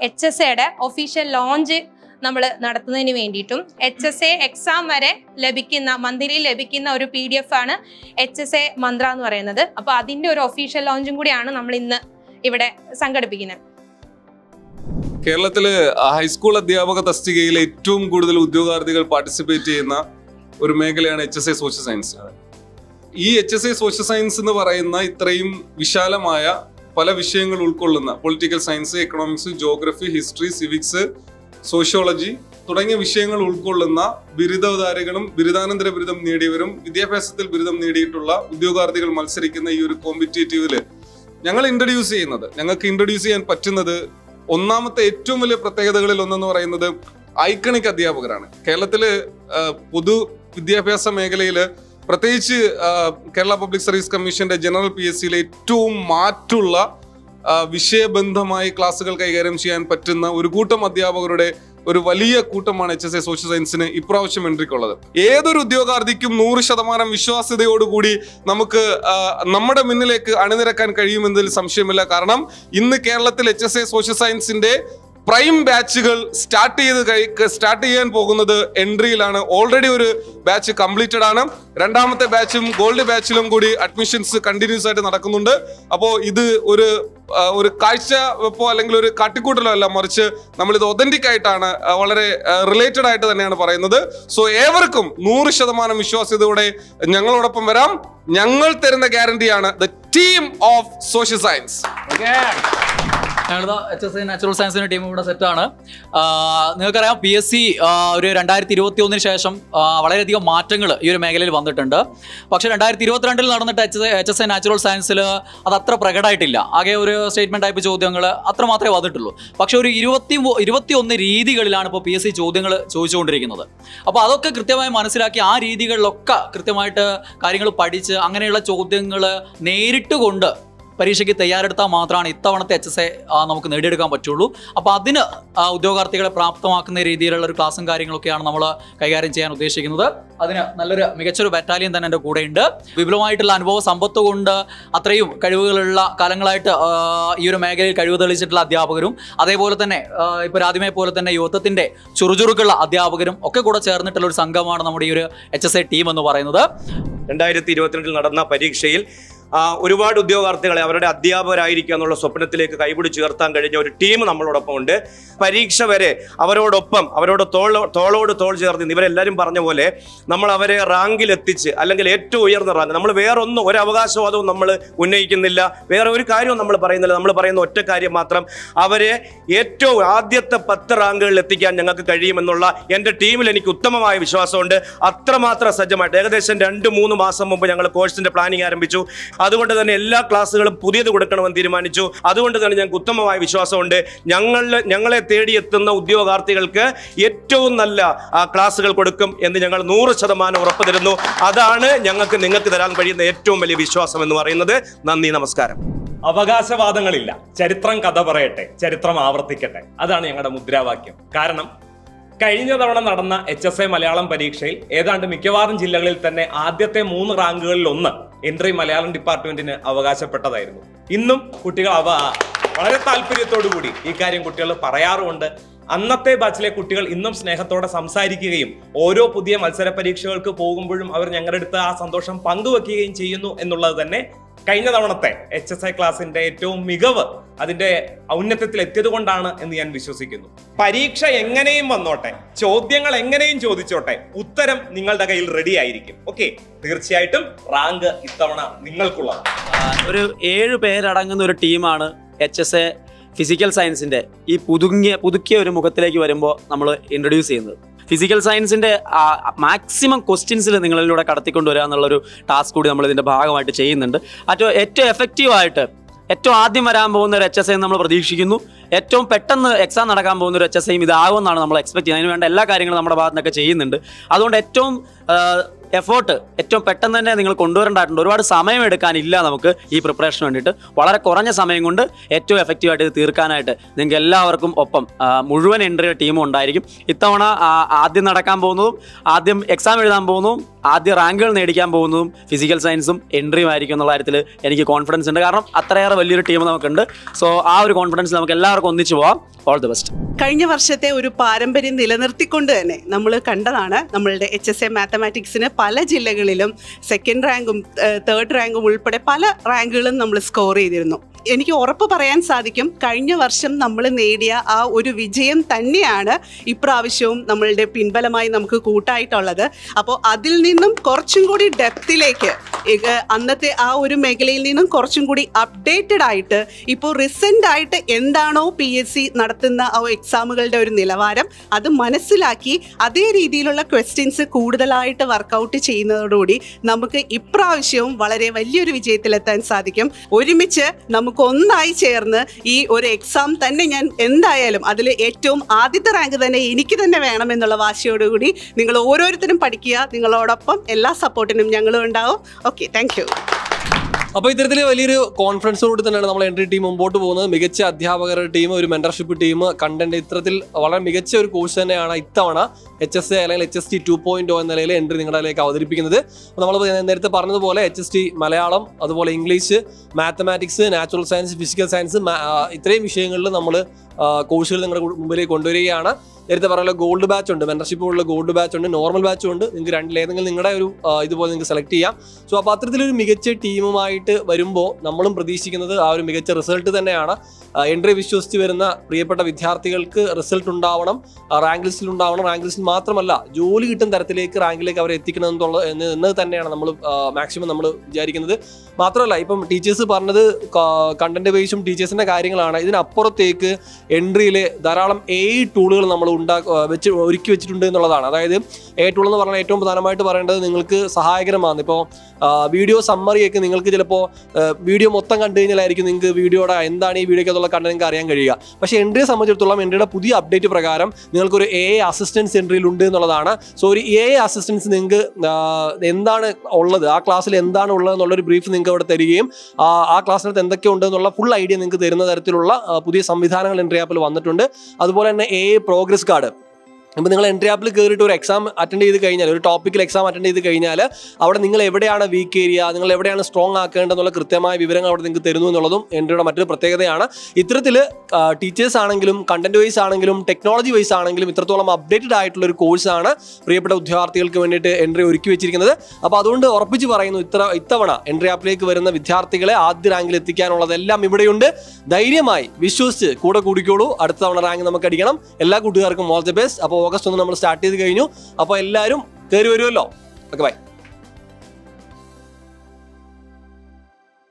H S എയുടെ official launch നമ്മൾ നടത്തുന്നതിന് വേണ്ടിയിട്ടും എച്ച് എസ് എ എക്സാം വരെ ലഭിക്കുന്ന മന്ത്ലി ലഭിക്കുന്ന ഒരു പി ഡി എഫ് ആണ് എച്ച് എസ് എ മന്ത്ര എന്ന് പറയുന്നത് അപ്പോൾ അതിൻ്റെ ഒരു ഒഫീഷ്യൽ ലോഞ്ചും കൂടിയാണ് നമ്മൾ ഇന്ന് ഇവിടെ സംഘടിപ്പിക്കുന്നത് കേരളത്തില് ഹൈസ്കൂൾ അധ്യാപക തസ്തികയിൽ ഏറ്റവും കൂടുതൽ ഉദ്യോഗാർത്ഥികൾ പാർട്ടിസിപ്പേറ്റ് ചെയ്യുന്ന ഒരു മേഖലയാണ് H S A social science ഈ H S A social science എന്ന് പറയുന്ന ഇത്രയും വിശാലമായ പല വിഷയങ്ങൾ ഉൾക്കൊള്ളുന്ന political science economics geography history civics sociology തുടങ്ങിയ വിഷയങ്ങൾ ഉൾക്കൊള്ളുന്ന ബിരുദധാരികളും ബിരുദാനന്തര ബിരുദം നേടിയവരും വിദ്യാഭ്യാസത്തിൽ ബിരുദം നേടിയിട്ടുള്ള ഉദ്യോഗാർത്ഥികൾ മത്സരിക്കുന്ന ഈ ഒരു കോമ്പറ്റേറ്റീവില് ഞങ്ങൾ ഇൻട്രൊഡ്യൂസ് ചെയ്യുന്നത് ഞങ്ങൾക്ക് ഇൻട്രൊഡ്യൂസ് ചെയ്യാൻ പറ്റുന്നത് ഒന്നാമത്തെ ഏറ്റവും വലിയ പ്രത്യേകതകളിൽ ഒന്നെന്ന് പറയുന്നത് ഐക്കണിക് അധ്യാപകരാണ് കേരളത്തില് ആ, പൊതു വിദ്യാഭ്യാസ മേഖലയില് പ്രത്യേകിച്ച് ആ, കേരള പബ്ലിക് സർവീസ് കമ്മീഷന്റെ ജനറൽ പി എസ് സിയിലെ ഏറ്റവും മാറ്റുള്ള ആ, വിഷയബന്ധമായി ക്ലാസ്സുകൾ കൈകാര്യം ചെയ്യാൻ പറ്റുന്ന ഒരു കൂട്ടം അധ്യാപകരുടെ ഒരു വലിയ കൂട്ടമാണ് എച്ച് എസ് എ സോഷ്യൽ സയൻസിന് ഇപ്രാവശ്യം എൻട്രിക്കുള്ളത് ഏതൊരു ഉദ്യോഗാർത്ഥിക്കും നൂറ് ശതമാനം വിശ്വാസ്യതയോടുകൂടി നമുക്ക് ആ, നമ്മുടെ മുന്നിലേക്ക് അണിനിരക്കാൻ കഴിയുമെന്നതിൽ സംശയമില്ല കാരണം ഇന്ന് കേരളത്തിൽ എച്ച് എസ് എ സോഷ്യൽ സയൻസിന്റെ പ്രൈം ബാച്ചുകൾ സ്റ്റാർട്ട് ചെയ്ത് കഴി സ്റ്റാർട്ട് ചെയ്യാൻ പോകുന്നത് എൻട്രിയിലാണ് ഓൾറെഡി ഒരു ബാച്ച് കംപ്ലീറ്റഡ് ആണ് രണ്ടാമത്തെ ബാച്ചും ഗോൾഡ് ബാച്ചിലും കൂടി അഡ്മിഷൻസ് കണ്ടിന്യൂസ് ആയിട്ട് നടക്കുന്നുണ്ട് അപ്പോൾ ഇത് ഒരു ആ, ഒരു കാഴ്ച വെപ്പോ അല്ലെങ്കിൽ ഒരു കാട്ടിക്കൂട്ടലോ അല്ല മറിച്ച് നമ്മൾ ഇത് ഒതന്റിക് ആയിട്ടാണ് ആ, വളരെ റിലേറ്റഡ് ആയിട്ട് തന്നെയാണ് പറയുന്നത് സോ ഏവർക്കും നൂറ് ശതമാനം വിശ്വാസ്യതയോടെ ഞങ്ങളോടൊപ്പം വരാം ഞങ്ങൾ തരുന്ന ഗ്യാരണ്ടിയാണ് the team of social science ഞങ്ങളിതാ എച്ച് എസ് ഐ നാച്ചുറൽ സയൻസിന്റെ ടീം ഇവിടെ സെറ്റാണ് നിങ്ങൾക്കറിയാം പി എസ് സി ഒരു രണ്ടായിരത്തി ഇരുപത്തി ഒന്നിന് ശേഷം ആ, വളരെയധികം മാറ്റങ്ങൾ ഈ ഒരു മേഖലയിൽ വന്നിട്ടുണ്ട് പക്ഷേ രണ്ടായിരത്തി ഇരുപത്തിരണ്ടിൽ നടന്നിട്ട് H H S I natural സയൻസിൽ അത് അത്ര പ്രകടമായിട്ടില്ല ആകെ ഒരു സ്റ്റേറ്റ്മെന്റ് ടൈപ്പ് ചോദ്യങ്ങൾ അത്ര മാത്രമേ വന്നിട്ടുള്ളൂ പക്ഷേ ഒരു ഇരുപത്തി ഇരുപത്തി ഒന്ന് രീതികളിലാണ് ഇപ്പോൾ പി എസ് സി ചോദ്യങ്ങൾ ചോദിച്ചുകൊണ്ടിരിക്കുന്നത് അപ്പോൾ അതൊക്കെ കൃത്യമായി മനസ്സിലാക്കി ആ രീതികളിലൊക്കെ കൃത്യമായിട്ട് കാര്യങ്ങൾ പഠിച്ച് അങ്ങനെയുള്ള ചോദ്യങ്ങൾ നേരിട്ട് കൊണ്ട് പരീക്ഷയ്ക്ക് തയ്യാറെടുത്താൽ മാത്രമാണ് ഇത്തവണത്തെ എച്ച് എസ് എ നമുക്ക് നേടിയെടുക്കാൻ പറ്റുള്ളൂ അപ്പോൾ അതിന് ആ, ഉദ്യോഗാർത്ഥികളെ പ്രാപ്തമാക്കുന്ന രീതിയിലുള്ള ഒരു ക്ലാസ്സും കാര്യങ്ങളൊക്കെയാണ് നമ്മൾ കൈകാര്യം ചെയ്യാൻ ഉദ്ദേശിക്കുന്നത് അതിന് നല്ലൊരു മികച്ചൊരു ബറ്റാലിയൻ തന്നെ എൻ്റെ കൂടെയുണ്ട് വിപുലമായിട്ടുള്ള അനുഭവ സമ്പത്ത് കൊണ്ട് അത്രയും കഴിവുകളുള്ള കാലങ്ങളായിട്ട് ആ, ഈ ഒരു മേഖലയിൽ കഴിവ് തെളിയിച്ചിട്ടുള്ള അധ്യാപകരും അതേപോലെ തന്നെ ആ, ഇപ്പോൾ ആദ്യമേ പോലെ തന്നെ യുവത്വത്തിൻ്റെ ചുറുചുറുക്കുള്ള അധ്യാപകരും ഒക്കെ കൂടെ ചേർന്നിട്ടുള്ള ഒരു സംഘമാണ് നമ്മുടെ ഈ ഒരു എച്ച് എസ് എ ടീം എന്ന് പറയുന്നത് രണ്ടായിരത്തി ഇരുപത്തിരണ്ടിൽ നടന്ന പരീക്ഷയിൽ ആ, ഒരുപാട് ഉദ്യോഗാർത്ഥികളെ അവരുടെ അധ്യാപകരായിരിക്കുക എന്നുള്ള സ്വപ്നത്തിലേക്ക് കൈപിടിച്ച് ഉയർത്താൻ കഴിഞ്ഞ ഒരു ടീം നമ്മളോടൊപ്പം ഉണ്ട് പരീക്ഷ വരെ അവരോടൊപ്പം അവരോട് തോൾ തോളോട് തോൾ ചേർന്ന് നിന്ന് ഇവരെല്ലാവരും പറഞ്ഞ പോലെ നമ്മൾ അവരെ റാങ്കിൽ എത്തിച്ച് അല്ലെങ്കിൽ ഏറ്റവും ഉയർന്ന റാങ്ക് നമ്മൾ വേറൊന്നും ഒരു അവകാശവാദവും നമ്മൾ ഉന്നയിക്കുന്നില്ല വേറെ ഒരു കാര്യവും നമ്മൾ പറയുന്നില്ല നമ്മൾ പറയുന്ന ഒറ്റ കാര്യം മാത്രം അവരെ ഏറ്റവും ആദ്യത്തെ പത്ത് റാങ്കുകളിൽ എത്തിക്കാൻ ഞങ്ങൾക്ക് കഴിയുമെന്നുള്ള എൻ്റെ ടീമിൽ എനിക്ക് ഉത്തമമായ വിശ്വാസമുണ്ട് അത്രമാത്രം സജ്ജമായിട്ട് ഏകദേശം രണ്ട് മൂന്ന് മാസം മുമ്പ് ഞങ്ങൾ കോഴ്സിന്റെ പ്ലാനിങ് ആരംഭിച്ചു അതുകൊണ്ട് തന്നെ എല്ലാ ക്ലാസ്സുകളും പുതിയത് കൊടുക്കണമെന്ന് തീരുമാനിച്ചു അതുകൊണ്ട് തന്നെ ഞങ്ങൾക്ക് ഉത്തമമായ വിശ്വാസമുണ്ട് ഞങ്ങൾ ഞങ്ങളെ തേടിയെത്തുന്ന ഉദ്യോഗാർത്ഥികൾക്ക് ഏറ്റവും നല്ല ആ, ക്ലാസ്സുകൾ കൊടുക്കും എന്ന് ഞങ്ങൾ നൂറ് ശതമാനം ഉറപ്പ് തരുന്നു അതാണ് ഞങ്ങൾക്ക് നിങ്ങൾക്ക് തരാൻ കഴിയുന്ന ഏറ്റവും വലിയ വിശ്വാസം എന്ന് പറയുന്നത് നന്ദി നമസ്കാരം അവകാശവാദങ്ങളില്ല ചരിത്രം കഥ പറയട്ടെ ചരിത്രം ആവർത്തിക്കട്ടെ അതാണ് ഞങ്ങളുടെ മുദ്രാവാക്യം കാരണം കഴിഞ്ഞ തവണ നടന്ന എച്ച് എസ് എ മലയാളം പരീക്ഷയിൽ ഏതാണ്ട് മിക്കവാറും ജില്ലകളിൽ തന്നെ ആദ്യത്തെ മൂന്ന് റാങ്കുകളിൽ ഒന്ന് എൻട്രി മലയാളം ഡിപ്പാർട്ട്മെന്റിന് അവകാശപ്പെട്ടതായിരുന്നു ഇന്നും കുട്ടികൾ അവ വളരെ താല്പര്യത്തോടു കൂടി ഈ കാര്യം കുട്ടികൾ പറയാറുമുണ്ട് അന്നത്തെ ബാച്ചിലെ കുട്ടികൾ ഇന്നും സ്നേഹത്തോടെ സംസാരിക്കുകയും ഓരോ പുതിയ മത്സര പരീക്ഷകൾക്ക് പോകുമ്പോഴും അവർ ഞങ്ങളുടെ അടുത്ത് ആ സന്തോഷം പങ്കുവെക്കുകയും ചെയ്യുന്നു എന്നുള്ളത് തന്നെ കഴിഞ്ഞ തവണത്തെ എച്ച് എസ് ഐ ക്ലാസിന്റെ ഏറ്റവും മികവ് അതിന്റെ ഔന്നത്യത്തിൽ എത്തിയത് കൊണ്ടാണ് എന്ന് ഞാൻ വിശ്വസിക്കുന്നു പരീക്ഷ എങ്ങനെയും വന്നോട്ടെ ചോദ്യങ്ങൾ എങ്ങനെയും ചോദിച്ചോട്ടെ ഉത്തരം നിങ്ങളുടെ കയ്യിൽ റെഡി ആയിരിക്കും ഓക്കെ തീർച്ചയായിട്ടും റാങ്ക് ഇത്തവണ നിങ്ങൾക്കുള്ളതാണ് ഒരു ഏഴ് പേരടങ്ങുന്ന ഒരു ടീമാണ് എച്ച് എസ് എ ഫിസിക്കൽ സയൻസിന്റെ ഈ പുതുങ്ങിയ പുതുക്കിയ ഒരു മുഖത്തിലേക്ക് വരുമ്പോൾ നമ്മൾ ഇൻട്രൊഡ്യൂസ് ചെയ്യുന്നത് ഫിസിക്കൽ സയൻസിന്റെ മാക്സിമം ക്വസ്റ്റ്യൻസിൽ നിങ്ങളിലൂടെ കടത്തിക്കൊണ്ടുവരിക എന്നുള്ളൊരു ടാസ്ക് കൂടി നമ്മൾ ഇതിന്റെ ഭാഗമായിട്ട് ചെയ്യുന്നുണ്ട് ഏറ്റവും ഏറ്റവും എഫക്റ്റീവായിട്ട് ഏറ്റവും ആദ്യം വരാൻ പോകുന്ന ഒരു എച്ച് എസ് ഐ നമ്മൾ പ്രതീക്ഷിക്കുന്നു ഏറ്റവും പെട്ടെന്ന് എക്സാം നടക്കാൻ പോകുന്ന ഒരു എച്ച് എസ് ഐയും ഇതാകുമെന്നാണ് നമ്മൾ എക്സ്പെക്ട് ചെയ്യുന്നത് അതിന് വേണ്ട എല്ലാ കാര്യങ്ങളും നമ്മുടെ ഭാഗത്ത് നിന്നൊക്കെ ചെയ്യുന്നുണ്ട് അതുകൊണ്ട് ഏറ്റവും എഫേർട്ട് ഏറ്റവും പെട്ടെന്ന് തന്നെ നിങ്ങൾ കൊണ്ടുവരേണ്ടതായിട്ടുണ്ട് ഒരുപാട് സമയം എടുക്കാനില്ല നമുക്ക് ഈ പ്രിപ്പറേഷന് വേണ്ടിയിട്ട് വളരെ കുറഞ്ഞ സമയം കൊണ്ട് ഏറ്റവും എഫക്റ്റീവായിട്ട് ഇത് തീർക്കാനായിട്ട് നിങ്ങൾക്ക് എല്ലാവർക്കും ഒപ്പം ആ, മുഴുവൻ എൻട്രി ടീമും ഉണ്ടായിരിക്കും ഇത്തവണ ആ, ആദ്യം നടക്കാൻ പോകുന്നതും ആദ്യം എക്സാം എഴുതാൻ പോകുന്നതും ആദ്യ റാങ്കുകൾ നേടിക്കാൻ പോകുന്നതും ഫിസിക്കൽ സയൻസും എൻട്രിയും ആയിരിക്കും എന്നുള്ള കാര്യത്തിൽ എനിക്ക് കോൺഫിഡൻസ് ഉണ്ട് കാരണം അത്രയേറെ വലിയൊരു ടീം നമുക്കുണ്ട് സോ ആ ഒരു കോൺഫിഡൻസ് നമുക്ക് എല്ലാവർക്കും ഒന്നിച്ചു പോവാം ഓൾ ദി ബെസ്റ്റ് കഴിഞ്ഞ വർഷത്തെ ഒരു പാരമ്പര്യം നിലനിർത്തിക്കൊണ്ട് തന്നെ നമ്മൾ കണ്ടതാണ് നമ്മളുടെ എച്ച് എസ് എ മാത്തമാറ്റിക്സിന് പല ജില്ലകളിലും സെക്കൻഡ് റാങ്കും തേർഡ് റാങ്കും ഉൾപ്പെടെ പല റാങ്കുകളും നമ്മൾ സ്കോർ ചെയ്തിരുന്നു എനിക്ക് ഉറപ്പ് പറയാൻ സാധിക്കും കഴിഞ്ഞ വർഷം നമ്മൾ നേടിയ ആ ഒരു വിജയം തന്നെയാണ് ഇപ്രാവശ്യവും നമ്മളുടെ പിൻബലമായി നമുക്ക് കൂട്ടായിട്ടുള്ളത് അപ്പോൾ അതിൽ നിന്നും കുറച്ചും കൂടി ഡെപ്തിലേക്ക് അന്നത്തെ ആ ഒരു മേഖലയിൽ നിന്നും കുറച്ചും കൂടി അപ്ഡേറ്റഡ് ആയിട്ട് ഇപ്പോൾ റിസെൻ്റ് ആയിട്ട് എന്താണോ പി എസ് സി നടത്തുന്ന ആ എക്സാമുകളുടെ ഒരു നിലവാരം അത് മനസ്സിലാക്കി അതേ രീതിയിലുള്ള ക്വസ്റ്റ്യൻസ് കൂടുതലായിട്ട് വർക്കൗട്ട് ചെയ്യുന്നതോടുകൂടി നമുക്ക് ഇപ്രാവശ്യവും വളരെ വലിയൊരു വിജയത്തിലെത്താൻ സാധിക്കും ഒരുമിച്ച് നമുക്ക് ഒന്നായി ചേർന്ന് ഈ ഒരു എക്സാം തന്നെ ഞാൻ എന്തായാലും അതിൽ ഏറ്റവും ആദ്യത്തെ റാങ്ക് തന്നെ എനിക്ക് തന്നെ വേണമെന്നുള്ള വാശിയോടുകൂടി നിങ്ങൾ ഓരോരുത്തരും പഠിക്കുക നിങ്ങളോടൊപ്പം എല്ലാ സപ്പോർട്ടിനും ഞങ്ങളും ഉണ്ടാവും ഓക്കെ താങ്ക് യു അപ്പോൾ ഇത്തരത്തിൽ വലിയൊരു കോൺഫിഡൻസോട് തന്നെയാണ് നമ്മൾ എൻട്രി ടീം മുമ്പോട്ട് പോകുന്നത് മികച്ച അധ്യാപകരുടെ ടീം ഒരു മെന്റർഷിപ്പ് ടീം കണ്ടന്റ് ഇത്തരത്തിൽ വളരെ മികച്ച ഒരു കോഴ്സ് തന്നെയാണ് ഇത്തവണ എച്ച് എസ് എ അല്ലെങ്കിൽ H S T two point എന്ന നിലയിൽ എൻട്രി നിങ്ങളിലേക്ക് അവതരിപ്പിക്കുന്നത് നമ്മൾ നേരത്തെ പറഞ്ഞതുപോലെ എച്ച് എസ് ടി മലയാളം അതുപോലെ English mathematics natural science physical science ഇത്രയും വിഷയങ്ങളിൽ നമ്മൾ കോഴ്സുകൾ നിങ്ങളുടെ മുമ്പിലേക്ക് കൊണ്ടുവരികയാണ് നേരത്തെ പറഞ്ഞ ഗോൾഡ് ബാച്ച് ഉണ്ട് മെമ്പർഷിപ്പ് ഉള്ള ഗോൾഡ് ബാച്ച് ഉണ്ട് നോർമൽ ബാച്ചും ഉണ്ട് നിങ്ങൾക്ക് രണ്ടിലേതെങ്കിലും നിങ്ങളുടെ ഒരു ആ, ഇതുപോലെ നിങ്ങൾക്ക് സെലക്ട് ചെയ്യാം സോ അപ്പോൾ അത്തരത്തിലൊരു മികച്ച ടീമുമായിട്ട് വരുമ്പോൾ നമ്മളും പ്രതീക്ഷിക്കുന്നത് ആ ഒരു മികച്ച റിസൾട്ട് തന്നെയാണ് എൻട്രി വിശ്വസിച്ച് വരുന്ന പ്രിയപ്പെട്ട വിദ്യാർത്ഥികൾക്ക് റിസൾട്ട് ഉണ്ടാവണം റാങ്ക് ലിസ്റ്റിൽ ഉണ്ടാവണം റാങ്ക് ലിസ്റ്റിൽ മാത്രമല്ല ജോലി കിട്ടുന്ന തരത്തിലേക്ക് റാങ്കിലേക്ക് അവരെ എത്തിക്കണം എന്നുള്ള എന്ന് എന്ന് തന്നെയാണ് നമ്മൾ മാക്സിമം നമ്മൾ വിചാരിക്കുന്നത് മാത്രമല്ല ഇപ്പം ടീച്ചേഴ്സ് പറഞ്ഞത് കണ്ടന്റ് ബേസും ടീച്ചേഴ്സിന്റെ കാര്യങ്ങളാണ് ഇതിനപ്പുറത്തേക്ക് എൻട്രിയിൽ ധാരാളം എ ടൂളുകൾ നമ്മൾ ഉണ്ടാ വെച്ച് ഒരുക്കി വെച്ചിട്ടുണ്ട് എന്നുള്ളതാണ് അതായത് എ ടൂൾ എന്ന് പറഞ്ഞാൽ ഏറ്റവും പ്രധാനമായിട്ട് പറയേണ്ടത് നിങ്ങൾക്ക് സഹായകരമാണ് ഇപ്പോൾ വീഡിയോ സമ്മറിയൊക്കെ നിങ്ങൾക്ക് ചിലപ്പോൾ വീഡിയോ മൊത്തം കണ്ടു കഴിഞ്ഞാലായിരിക്കും നിങ്ങൾക്ക് വീഡിയോയുടെ എന്താണ് ഈ വീഡിയോയ്ക്ക് അതുള്ള കണ്ടന്റ് നിങ്ങൾക്ക് അറിയാൻ കഴിയുക പക്ഷേ എൻട്രിയെ സംബന്ധിച്ചിടത്തോളം എൻട്രിയുടെ പുതിയ അപ്ഡേറ്റ് പ്രകാരം നിങ്ങൾക്കൊരു എ അസിസ്റ്റൻസ് എൻട്രിയിൽ ഉണ്ട് എന്നുള്ളതാണ് സോ ഒരു എ അസിസ്റ്റൻസ് നിങ്ങൾക്ക് ആ, എന്താണ് ഉള്ളത് ആ ക്ലാസ്സിൽ എന്താണ് ഉള്ളത് എന്നുള്ളൊരു ബ്രീഫ് നിങ്ങൾക്ക് അവിടെ തരികയും ആ ആ ക്ലാസ്സിനകത്ത് എന്തൊക്കെ ഉണ്ട് എന്നുള്ള ഫുൾ ഐഡിയ നിങ്ങൾക്ക് തരുന്ന തരത്തിലുള്ള ആ, പുതിയ സംവിധാനങ്ങൾ എൻട്രി ആപ്പിൽ വന്നിട്ടുണ്ട് അതുപോലെ തന്നെ എ പ്രോഗ്രസ് കാർഡ് ഇപ്പം നിങ്ങൾ എൻട്രി ആപ്പിൽ കയറിയിട്ട് ഒരു എക്സാം അറ്റൻഡ് ചെയ്ത് കഴിഞ്ഞാൽ ഒരു ടോപ്പിക്കൽ എക്സാം അറ്റൻഡ് ചെയ്ത് കഴിഞ്ഞാൽ അവിടെ നിങ്ങൾ എവിടെയാണ് വീക്ക് ഏരിയ നിങ്ങൾ എവിടെയാണ് സ്ട്രോങ് ആക്കേണ്ടതെന്നുള്ള കൃത്യമായ വിവരങ്ങൾ അവിടെ നിങ്ങൾക്ക് തരുന്നു എന്നുള്ളതും എൻട്രിയുടെ മറ്റൊരു പ്രത്യേകതയാണ് ഇത്തരത്തിൽ ടീച്ചേഴ്സ് ആണെങ്കിലും കണ്ടന്റ് വൈസ് ആണെങ്കിലും ടെക്നോളജി വൈസ് ആണെങ്കിലും ഇത്രത്തോളം അപ്ഡേറ്റഡ് ആയിട്ടുള്ള ഒരു കോഴ്സാണ് പ്രിയപ്പെട്ട ഉദ്യോഗാർത്ഥികൾക്ക് വേണ്ടിയിട്ട് എൻട്രി ഒരുക്കി വെച്ചിരിക്കുന്നത് അപ്പോൾ അതുകൊണ്ട് ഉറപ്പിച്ച് പറയുന്നു ഇത്ര ഇത്തവണ എൻട്രി ആപ്പിലേക്ക് വരുന്ന വിദ്യാർത്ഥികളെ ആദ്യ റാങ്കിൽ എത്തിക്കാനുള്ളതെല്ലാം ഇവിടെയുണ്ട് ധൈര്യമായി വിശ്വസിച്ച് കൂടെ കൂടിക്കോളൂ അടുത്ത തവണ റാങ്ക് നമുക്ക് അടിക്കണം എല്ലാ കൂട്ടുകാർക്കും ഓൾ ദി ബെസ്റ്റ് അപ്പോൾ ഓഗസ്റ്റ് ഒന്ന് നമ്മൾ സ്റ്റാർട്ട് ചെയ്ത് കഴിഞ്ഞു അപ്പോൾ എല്ലാവരും കയറി വരുമല്ലോ ഓക്കെ ബൈ